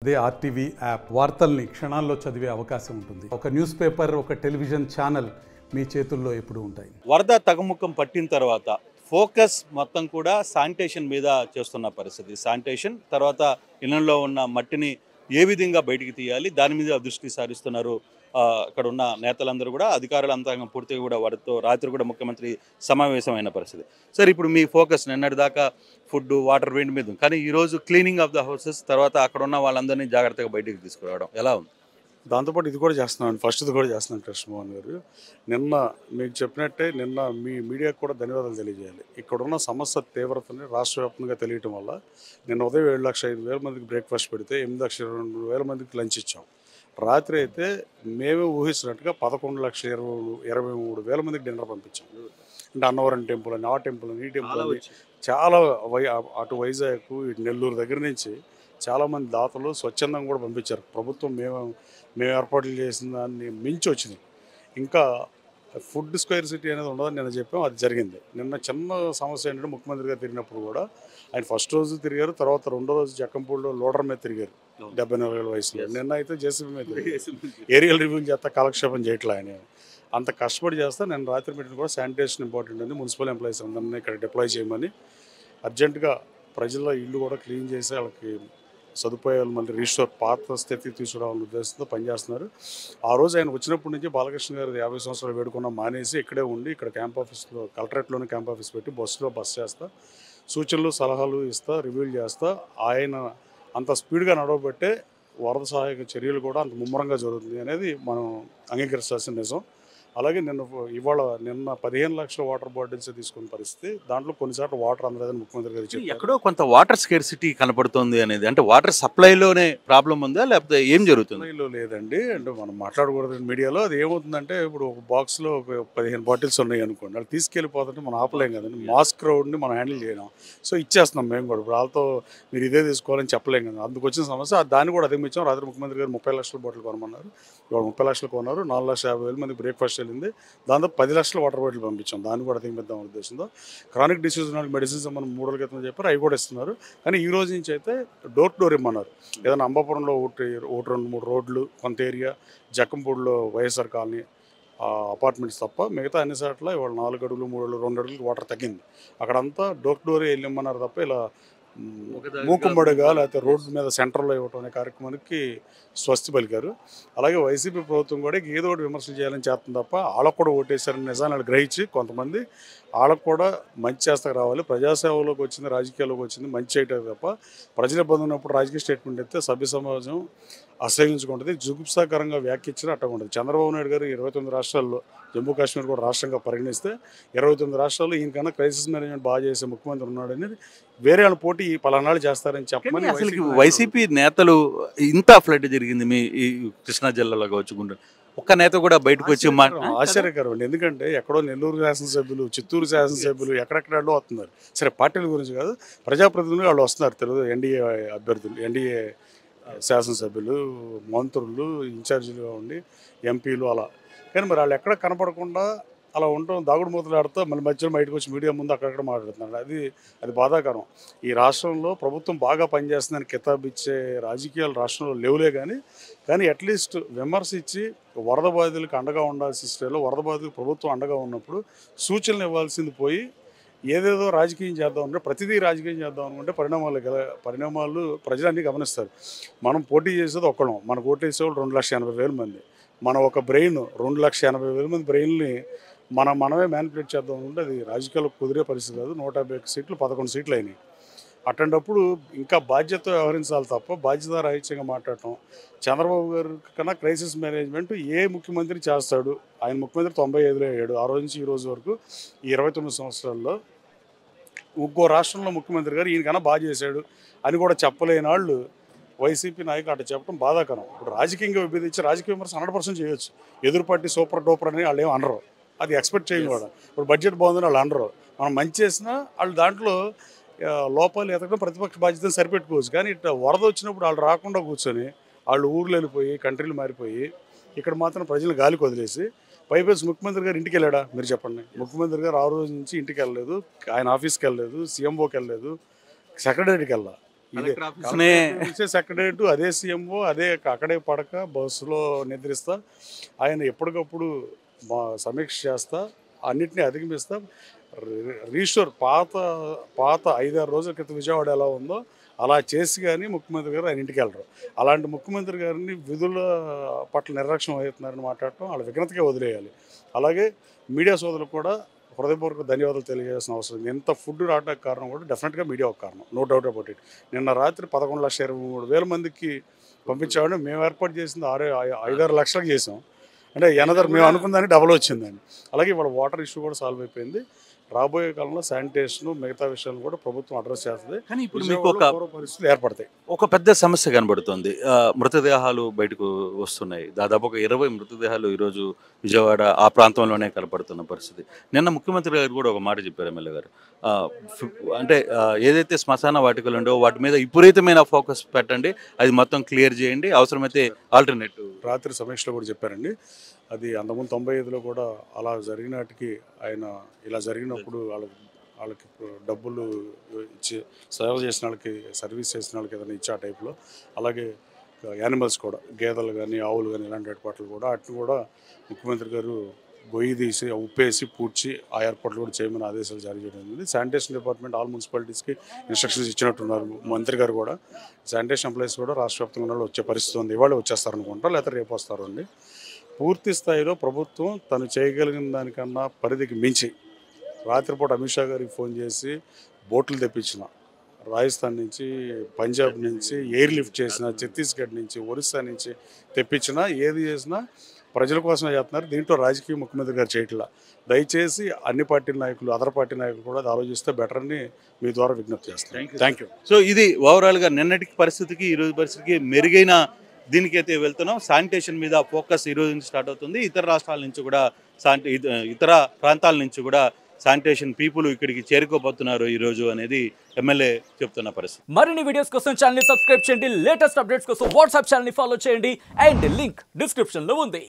అదే RTV app వార్తల్ని క్షణాల్లో చదివే అవకాశం ఉంటుంది ఒక న్యూస్ పేపర్ ఒక టెలివిజన్ ఛానల్ మీ చేతుల్లో ఎప్పుడూ ఉంటాయి వరద తగ్గుముఖం పట్టిన తర్వాత ఫోకస్ మొత్తం కూడా శానిటేషన్ మీద చేస్తున్న పరిస్థితి శానిటేషన్ తర్వాత ఇళ్లలో ఉన్న మట్టిని ఏ విధంగా బయటికి తీయాలి దాని మీద దృష్టి సారిస్తున్నారు ఆ, అక్కడ ఉన్న నేతలందరూ కూడా అధికారులంతా పూర్తిగా కూడా వారితో రాత్రి కూడా ముఖ్యమంత్రి సమావేశమైన పరిస్థితి సార్ ఇప్పుడు మీ ఫోకస్ నిన్నటి దాకా ఫుడ్ వాటర్ వీటి మీద ఉంది. కానీ ఈరోజు క్లీనింగ్ ఆఫ్ ద హౌసెస్ తర్వాత అక్కడ ఉన్న వాళ్ళందరినీ జాగ్రత్తగా బయటికి తీసుకురావడం ఎలా ఉంది దాంతోపాటు ఇది కూడా చేస్తున్నాను ఫస్ట్ ఇది కూడా చేస్తున్నాను కృష్ణమోహన్ గారు నిన్న మీకు చెప్పినట్టే నిన్న మీ మీడియాకు కూడా ధన్యవాదాలు తెలియజేయాలి ఇక్కడ ఉన్న సమస్య తీవ్రతని రాష్ట్ర వ్యాప్తంగా తెలియటం వల్ల నిన్న ఉదయం ఏడు లక్షల ఐదు వేల మందికి బ్రేక్ఫాస్ట్ పెడితే ఎనిమిది లక్షల రెండు వేల మందికి లంచ్ ఇచ్చాం రాత్రి అయితే మేమే ఊహిస్తున్నట్టుగా పదకొండు లక్షల ఇరవై ఇరవై మూడు వేల మందికి డిన్నర్ పంపించాం అంటే అన్నవరం టెంపుల్ అని ఆ టెంపుల్ అని ఈ టెంపుల్ అని చాలా వై అటు వైజాగ్ ఇటు నెల్లూరు దగ్గర నుంచి చాలామంది దాతలు స్వచ్ఛందంగా కూడా పంపించారు ప్రభుత్వం మేము మేము ఏర్పాట్లు చేసిన దాన్ని మించి వచ్చింది ఇంకా ఫుడ్ స్క్వేర్ సిటీ అనేది ఉండదని నిన్న చెప్పాం అది జరిగింది నిన్న చిన్న సమస్య ఏంటంటే ముఖ్యమంత్రి గారు తిరిగినప్పుడు కూడా ఆయన ఫస్ట్ రోజు తిరిగారు తర్వాత రెండో రోజు జక్కంపూడిలో లోడర్ మీద తిరిగారు డెబ్బై నాలుగు ఏళ్ళ వయసులో నిన్న అయితే జేసీబీ మీద తిరిగారు. ఏరియల్ రివ్యూ చేస్తా కాలక్షేపం చేయట్లే ఆయన అంత కష్టపడి చేస్తా నేను రాత్రి మీటింగ్ కూడా శానిటేషన్ ఇంపార్టెంట్ ఉంది మున్సిపల్ ఎంప్లాయీస్ అందరినీ ఇక్కడ డిప్లాయ్ చేయమని అర్జెంటుగా ప్రజల ఇల్లు కూడా క్లీన్ చేసి వాళ్ళకి సదుపాయాలు మళ్ళీ రీస్టోర్ పాత స్థితికి తీసుకురావాలనే ఉద్దేశంతో పనిచేస్తున్నారు ఆ రోజు ఆయన వచ్చినప్పటి నుంచి బాలకృష్ణ గారి యాభై సంవత్సరాలు వేడుకున్న మానేసి ఇక్కడే ఉండి ఇక్కడ క్యాంప్ ఆఫీస్లో కలెక్టరేట్లోనే క్యాంప్ ఆఫీస్ పెట్టి బస్సులో బస్ చేస్తా సూచనలు సలహాలు ఇస్తా రివ్యూలు చేస్తా ఆయన అంత స్పీడ్గా నడవబట్టే వరద సహాయక చర్యలు కూడా అంత ముమ్మరంగా జరుగుతుంది అనేది మనం అంగీకరించాల్సిన నిజం అలాగే నిన్న ఇవాళ నిన్న పదిహేను లక్షల వాటర్ బాటిల్స్ తీసుకున్న పరిస్థితి దాంట్లో కొన్నిసార్లు వాటర్ అందలేదని ముఖ్యమంత్రి గారు చెప్పారు ఎక్కడో కొంత వాటర్ స్కేర్సిటీ కనపడుతోంది అనేది అంటే వాటర్ సప్లైలోనే ప్రాబ్లం ఉందా లేకపోతే ఏం జరుగుతుంది సప్లైలో లేదండి అంటే మనం మాట్లాడకూడదు మీడియాలో అది ఏమవుతుందంటే ఇప్పుడు ఒక బాక్స్లో ఒక పదిహేను బాటిల్స్ ఉన్నాయి అనుకోండి వాళ్ళు తీసుకెళ్ళిపోతుంటే మనం ఆపలేం కదండి మాస్ క్రౌడ్ని మనం హ్యాండిల్ చేయడం సో ఇచ్చేస్తున్నాం మేము కూడా ఇప్పుడు వాళ్ళతో మీరు ఇదే తీసుకోవాలని చెప్పలేం కదా అందుకు వచ్చిన సమస్య దాన్ని కూడా అధిగమించాం రాత్రి ముఖ్యమంత్రి గారు ముప్పై లక్షల బాటిల్ కొనమన్నారు ఇవాళ ముప్పై లక్షలు కొన్నారు నాలుగు లక్షల యాభై వేల మంది బ్రేక్ఫాస్ట్ వెళ్ళింది దాంతో పది లక్షల వాటర్ బాటిల్ పంపించాం దాన్ని కూడా అధిగమిద్దాం ఉద్దేశంతో క్రానిక్ డిసీజ్ ఉన్న మెడిసిన్స్ మనం మూడు రోజుల క్రితం చెప్పారు అవి కూడా ఇస్తున్నారు కానీ ఈ రోజు నుంచి అయితే డోర్ టు డోర్ ఇమ్మన్నారు ఏదైనా అంబాపురంలో ఒకటి ఒకటి రెండు మూడు రోడ్లు కొంత ఏరియా జక్కంపూడిలో వైఎస్ఆర్ కాలనీ ఆ అపార్ట్మెంట్స్ తప్ప మిగతా అన్ని చోట్ల ఇవాళ నాలుగు అడుగులు మూడు అడుగులు రెండు అడుగులు వాటర్ తగ్గింది అక్కడంతా డోర్ టు డోర్ వెళ్ళిమ్మన్నారు తప్ప ఇలా మ్, ఒకదానిగా మూకుమ్మడిగా లేకపోతే రోడ్డు మీద సెంటర్లో ఇవ్వటం అనే కార్యక్రమానికి స్వస్తి పలికారు అలాగే వైసీపీ ప్రభుత్వం కూడా ఏదో ఒకటి విమర్శలు చేయాలని చేస్తుంది తప్ప వాళ్ళకు కూడా ఓటేశారని నిజాన్ని వాళ్ళు గ్రహించి కొంతమంది వాళ్ళకు కూడా మంచి చేస్తాకు రావాలి ప్రజాసేవలోకి వచ్చింది రాజకీయాల్లోకి వచ్చింది మంచి చేయటం తప్ప ప్రజల ఇబ్బంది ఉన్నప్పుడు రాజకీయ స్టేట్మెంట్ ఇస్తే సభ్య సమాజం అసహించుకుంటుంది జుగుప్సాకరంగా వ్యాఖ్యించిన అట్ట ఉంటుంది చంద్రబాబు నాయుడు గారు ఇరవై తొమ్మిది రాష్ట్రాల్లో జమ్మూ కాశ్మీర్ కూడా రాష్ట్రంగా పరిగణిస్తే ఇరవై తొమ్మిది రాష్ట్రాల్లో ఈయనకన్నా క్రైసిస్ మేనేజ్మెంట్ బాగా చేసే ముఖ్యమంత్రి ఉన్నాడని వేరే వాళ్ళ పోటీ పలానాళ్ళు చేస్తారని చెప్పమని అసలు వైసీపీ వైసీపీ నేతలు ఇంత ఫ్లడ్ జరిగింది మీ ఈ కృష్ణా జిల్లాలో కావచ్చు గుంటూరు ఒక్క నేత కూడా బయటకు వచ్చి మా ఆశ్చర్యకరం, ఆశ్చర్యకరం అండి ఎందుకంటే ఎక్కడో నెల్లూరు శాసనసభ్యులు చిత్తూరు శాసనసభ్యులు ఎక్కడెక్కడో వస్తున్నారు సరే పార్టీల గురించి కాదు ప్రజాప్రతినిధులు వాళ్ళు వస్తున్నారు తెలుగు ఎన్డీఏ అభ్యర్థులు ఎన్డీఏ శాసనసభ్యులు మంత్రులు ఇన్ఛార్జీలుగా ఉండి ఎంపీలు అలా కానీ మరి వాళ్ళు ఎక్కడ కనపడకుండా అలా ఉండటం దాగుడు మూతలు ఆడుతూ మళ్ళీ మధ్యలో బయటకు వచ్చి మీడియా ముందు అక్కడక్కడ మాట్లాడుతున్నారు అది అది బాధాకరం ఈ రాష్ట్రంలో ప్రభుత్వం బాగా పనిచేస్తుందని కితాబ్ ఇచ్చే రాజకీయాలు రాష్ట్రంలో లేవులే కానీ కానీ అట్లీస్ట్ విమర్శ ఇచ్చి వరద బాధితులకు అండగా ఉండాల్సిన స్టేలో వరద బాధితులకు ప్రభుత్వం అండగా ఉన్నప్పుడు సూచనలు ఇవ్వాల్సింది పోయి ఏదేదో రాజకీయం చేద్దాం అంటే ప్రతిదీ రాజకీయం చేద్దాం అనుకుంటే పరిణామాలు గల పరిణామాలు ప్రజలన్నీ గమనిస్తారు మనం పోటీ చేసేది ఒక్కడం మనకు ఓటు వేసేవాళ్ళు రెండు లక్షల ఎనభై వేల మంది మన ఒక బ్రెయిన్ రెండు లక్షల ఎనభై వేల మంది బ్రెయిన్ని మనం మనమే మ్యానిపులేట్ చేద్దాం అనుకుంటే అది రాజకీయాల్లో కుదిరే పరిస్థితి కాదు నూట యాభై ఒక్క సీట్లు పదకొండు సీట్లు అయినాయి అట్లాంటప్పుడు ఇంకా బాధ్యత వ్యవహరించాలి తప్ప బాధ్యత రాహిత్యంగా మాట్లాడటం చంద్రబాబు గారి కన్నా క్రైసిస్ మేనేజ్మెంట్ ఏ ముఖ్యమంత్రి చేస్తాడు ఆయన ముఖ్యమంత్రి తొంభై ఐదులో అయ్యాడు ఆ రోజు నుంచి ఈ రోజు వరకు ఈ ఇరవై తొమ్మిది సంవత్సరాల్లో ఇంకో రాష్ట్రంలో ముఖ్యమంత్రి గారు ఈయనకన్నా బాగా చేశాడు అని కూడా చెప్పలేని వాళ్ళు వైసీపీ నాయకులు అట్లా చెప్పడం బాధాకరం ఇప్పుడు రాజకీయంగా విభేదించి రాజకీయ విమర్శ హండ్రెడ్ పర్సెంట్ చేయొచ్చు ఎదురు పార్టీ సూపర్ డూపర్ అని వాళ్ళు ఏం అనరు అది ఎక్స్పెక్ట్ చేయం కూడా ఇప్పుడు బడ్జెట్ బాగుందని వాళ్ళు అనరు మనం మంచి చేసినా వాళ్ళు దాంట్లో ఆ, లోపాలు ఎతకడం ప్రతిపక్ష బాధ్యతను సరిపెట్టుకోవచ్చు కానీ ఇట్లా వరద వచ్చినప్పుడు వాళ్ళు రాకుండా కూర్చొని వాళ్ళు ఊర్లు వెళ్ళిపోయి కంట్రీలు మారిపోయి ఇక్కడ మాత్రం ప్రజలు గాలికి వదిలేసి పైపేసి ముఖ్యమంత్రి గారు ఇంటికి వెళ్ళాడా మీరు చెప్పండి ముఖ్యమంత్రి గారు ఆ రోజు నుంచి ఇంటికి వెళ్ళలేదు ఆయన ఆఫీస్కి వెళ్ళలేదు సీఎంఓకి వెళ్ళలేదు సెక్రటరీకి వెళ్ళా ఇదే కలెక్టర్ ఆఫీస్నే సెక్రటరేట్ అదే సీఎంఓ అదే అక్కడే పడక బస్సులో నిద్రిస్తా ఆయన ఎప్పటికప్పుడు మా సమీక్ష చేస్తా అన్నిటిని అధిగమిస్తా రీ- రీస్టోర్ పాత పాత ఐదారు రోజుల క్రితం విజయవాడ ఎలా ఉందో అలా చేసి కానీ ముఖ్యమంత్రి గారు ఆయన ఇంటికి వెళ్ళరు అలాంటి ముఖ్యమంత్రి గారిని విధుల పట్ల నిర్లక్ష్యం అవుతున్నారని మాట్లాడటం వాళ్ళ విఘ్నతగా వదిలేయాలి అలాగే మీడియా సోదరులకు కూడా హృదయపూర్వక ధన్యవాదాలు తెలియజేసిన అవసరం ఉంది. ఎంత ఫుడ్ రావడానికి కారణం కూడా డెఫినెట్గా మీడియా ఒక కారణం నో డౌట్ అబౌట్ ఇట్ నిన్న రాత్రి పదకొండు లక్షల ఇరవై మూడు వేల మందికి పంపించామని మేము ఏర్పాటు చేసింది ఆరు ఐ- ఐదారు లక్షలకు చేసాం అంటే ఎనదర్ మేము అనుకున్నదానికి డబల్ వచ్చిందని అలాగే ఇవాళ వాటర్ ఇష్యూ కూడా సాల్వ్ అయిపోయింది రాబోయే కాలంలో శానిటేషన్ మిగతా విషయాలు కూడా ప్రభుత్వం అడ్రస్ చేస్తుంది కానీ ఇప్పుడు మీకు ఒక విజయవాడలో పూర్వ పరిస్థితులు ఏర్పడతాయి ఒక పెద్ద సమస్య కనబడుతుంది ఆ, మృతదేహాలు బయటకు వస్తున్నాయి దాదాపు ఒక ఇరవై మృతదేహాలు ఈరోజు విజయవాడ ఆ ప్రాంతంలోనే కనపడుతున్న పరిస్థితి నిన్న ముఖ్యమంత్రి గారు కూడా ఒక మాట చెప్పారు ఎమ్మెల్యే గారు ఆ, ఫి- అంటే ఆ, ఏదైతే శ్మశాన వాటికలు ఉండో వాటి మీద విపరీతమైన ఫోకస్ పెట్టండి అది మొత్తం క్లియర్ చేయండి అవసరమైతే ఆల్టర్నేటివ్ రాత్రి సమీక్షలో కూడా చెప్పారండి అది అంతకుముందు తొంభై ఐదులో కూడా అలా జరిగినాటికి ఆయన ఇలా జరిగినప్పుడు వాళ్ళకి వాళ్ళకి డబ్బులు ఇచ్చి సేవ చేసిన వాళ్ళకి సర్వీస్ చేసిన వాళ్ళకి ఏదైనా ఇచ్చే ఆ టైప్లో అలాగే యానిమల్స్ కూడా గేదెలు కానీ ఆవులు కానీ ఇలాంటి ఏర్పాట్లు కూడా అటు కూడా ముఖ్యమంత్రి గారు గొయ్యి తీసి ఉప్పేసి పూడ్చి ఆ ఏర్పాట్లు కూడా చేయమని ఆదేశాలు జారీ చేయడం జరిగింది శానిటేషన్ డిపార్ట్మెంట్ ఆల్ మున్సిపాలిటీస్కి ఇన్స్ట్రక్షన్స్ ఇచ్చినట్టున్నారు మంత్రి గారు కూడా శానిటేషన్ ఎంప్లాయీస్ కూడా రాష్ట్ర వ్యాప్తంగా ఉన్న వాళ్ళు వచ్చే పరిస్థితి ఉంది ఇవాళ వచ్చేస్తారు అనుకుంటా లేకపోతే రేపు వస్తారు అండి పూర్తి స్థాయిలో ప్రభుత్వం తను చేయగలిగిన దానికన్నా పరిధికి మించి రాత్రిపూట అమిత్ షా గారికి ఫోన్ చేసి బోట్లు తెప్పించిన రాజస్థాన్ నుంచి పంజాబ్ నుంచి ఎయిర్ లిఫ్ట్ చేసిన ఛత్తీస్గఢ్ నుంచి ఒరిస్సా నుంచి తెప్పించిన ఏది చేసినా ప్రజల కోసమే చేస్తున్నారు దీంట్లో రాజకీయ ముఖ్యమంత్రి గారు చేయట్లా దయచేసి అన్ని పార్టీల నాయకులు అదర్ పార్టీ నాయకులు కూడా అది ఆలోచిస్తే బెటర్ అని మీ ద్వారా విజ్ఞప్తి చేస్తాను Thank you, thank you so ఇది ఓవరాల్గా నిన్నటికి పరిస్థితికి ఈ రోజు పరిస్థితికి మెరుగైన దీనికైతే వెళ్తున్నాం శానిటేషన్ మీద ఫోకస్ ఈ రోజు నుంచి స్టార్ట్ అవుతుంది ఇతర రాష్ట్రాల నుంచి కూడా శానిటే ఇతర ప్రాంతాల నుంచి కూడా శానిటేషన్ పీపుల్ ఇక్కడికి చేరుకోబోతున్నారు ఈ రోజు అనేది ఎమ్మెల్యే చెప్తున్న పరిస్థితి మరిన్ని వీడియోస్ కోసం ఛానల్ ని సబ్స్క్రైబ్ చేయండి లేటెస్ట్ అప్డేట్స్ కోసం వాట్సాప్ ఛానల్ ని ఫాలో చేయండి అండ్ లింక్ డిస్క్రిప్షన్ లో ఉంది